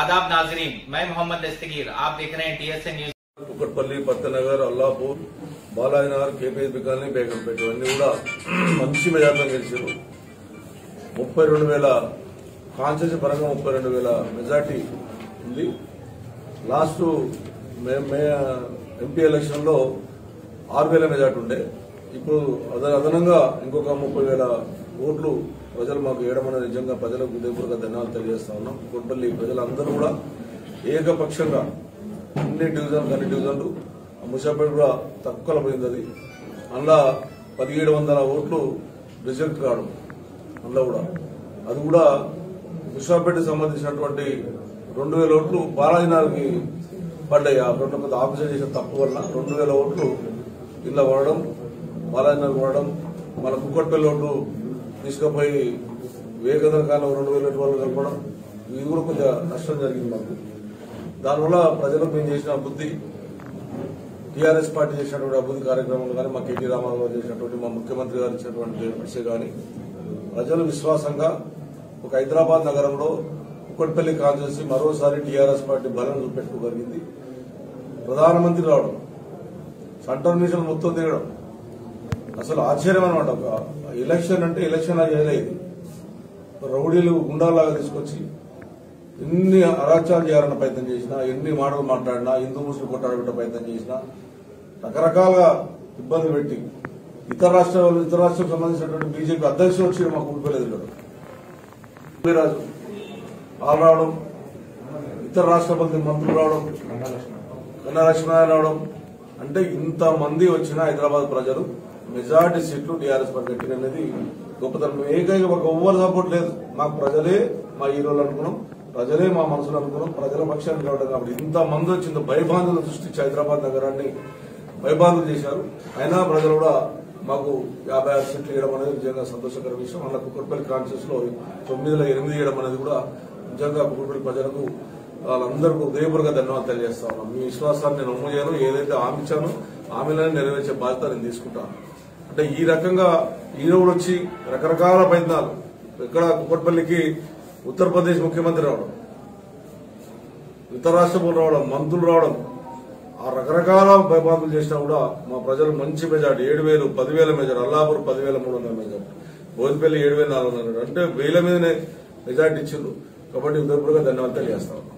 आदाब नाजरीन मैं मोहम्मद दस्तगीर आप देख रहे हैं TSA news Kukatpally Pattanagar Allapur Balaji Nagar KPSB colony Begumpet ఇవన్నీ కూడా మంచి మెజార్టీలో గెలిచారు ముప్పై రెండు వేల కాన్స్టిట్యూన్సీ పరంగా ముప్పై రెండు వేల మెజార్టీ ఉంది లాస్ట్ మే మే ఎంపీ ఎలక్షన్లో ఆరు వేల మెజార్టీ ఉండే ఇప్పుడు అద- అదనంగా ఇంకొక ముప్పై వేల ఓట్లు ప్రజలు మాకు వేయడం అనేది నిజంగా ప్రజలకు హృదయపూర్వక ధన్యవాదాలు తెలియజేస్తా ఉన్నాం కుక్కట్పల్లి ప్రజలందరూ కూడా ఏకపక్షంగా అన్ని డివిజన్లు అన్ని డివిజన్లు ముషాపేట కూడా తక్కువ పోయింది అది అందులో పదిహేడు వందల ఓట్లు రిజెక్ట్ కావడం అందులో కూడా అది కూడా ముషాపేటకి సంబంధించినటువంటి రెండు వేల ఓట్లు బాలాజీనగర్కి పడ్డాయి ఆ రెండు కొంత ఆఫీసర్ చేసిన తప్పు వల్ల రెండు వేల ఓట్లు ఇలా పడడం బాలాజీనగర్ పడడం మన కుక్కట్పల్లి ఓట్లు తీసుకుపోయి వివేకానంద కాలం రెండు వేల ఓట్ల వాళ్ళు కలపడం ఇది కూడా కొంచెం నష్టం జరిగింది మాకు దానివల్ల ప్రజలకు మేము చేసిన అభివృద్ధి టీఆర్ఎస్ పార్టీ చేసినటువంటి అభివృద్ధి కార్యక్రమాలు కానీ మా కేటీ రామారావు గారు చేసినటువంటి మా ముఖ్యమంత్రి గారు ఇచ్చినటువంటి విషయం కానీ ప్రజలు విశ్వాసంగా ఒక హైదరాబాద్ నగరంలో కుక్కట్పల్లి కాన్స్టిట్యూన్సీ మరోసారి టీఆర్ఎస్ పార్టీ బలం చూపెట్టుకోగలిగింది ప్రధానమంత్రి రావడం సెంట్రల్ మిషన్ మొత్తం దిగడం అసలు ఆశ్చర్యం అనమాట ఒక ఎలక్షన్ అంటే ఎలక్షన్ లాగా చేయలేదు రౌడీలు గుండాలాగా తీసుకొచ్చి ఎన్ని అరాచాలు చేయాలన్న ప్రయత్నం చేసినా ఎన్ని మాటలు మాట్లాడినా హిందూ ముస్లిం కొట్టాడబెట్టే ప్రయత్నం చేసినా రకరకాలుగా ఇబ్బంది పెట్టి ఇతర రాష్ట్రాలు ఇతర రాష్ట్రాలకు సంబంధించినటువంటి బీజేపీ అధ్యక్షులు వచ్చి మాకు ఊడిపోలేదు రాజు వాళ్ళు రావడం ఇతర రాష్ట్ర మంత్రి- మంత్రులు రావడం కన్నా లక్ష్మీనారాయణ రావడం అంటే ఇంత మంది వచ్చిన హైదరాబాద్ ప్రజలు మెజార్టీ సీట్లు టీఆర్ఎస్ పార్టీ గట్టిగా అనేది గొప్పతనం ఏకైక ఒక ఎవ్వరు సపోర్ట్ లేదు మాకు ప్రజలే మా హీరోలు అనుకున్నాం ప్రజలే మా మనసులు అనుకున్నాం ప్రజల పక్షాన్ని రావడం కాబట్టి ఇంత మంది వచ్చింది భయభాంతులు సృష్టించి హైదరాబాద్ నగరాన్ని భయభాంతులు చేశారు అయినా ప్రజలు కూడా మాకు యాభై ఆరు సీట్లు ఇవ్వడం అనేది నిజంగా సంతోషకర విషయం అలా కుక్కట్పల్లి కాన్షియస్ లో తొమ్మిదిలో ఎనిమిది ఇవ్వడం అనేది కూడా నిజంగా కుక్కట్పల్లి ప్రజలకు వాళ్ళందరికీ హృదయపూర్వక ధన్యవాదాలు తెలియజేస్తా ఉన్నాం మీ విశ్వాసాన్ని నేను నమ్ము చేయను ఏదైతే హామీ ఇచ్చానో హామీలను నెరవేర్చే బాధ్యత నేను తీసుకుంటాను అంటే ఈ రకంగా ఈయన కూడా వచ్చి రకరకాల ప్రయత్నాలు ఇక్కడ కుక్కట్పల్లికి ఉత్తరప్రదేశ్ ముఖ్యమంత్రి రావడం ఇతర రాష్ట్రములు రావడం మంత్రులు రావడం ఆ రకరకాల భయపాతులు చేసినా కూడా మా ప్రజలు మంచి మెజార్టీ ఏడు వేలు పదివేల మెజార్టీ అల్లాపూర్ పదివేల మూడు వందల మెజార్టీ బోధిపల్లి ఏడు వేల నాలుగు వందల అంటే వేల మీదనే మెజార్టీ ఇచ్చిండ్రు కాబట్టి ఉదయపూర్గా ధన్యవాదాలు తెలియజేస్తాం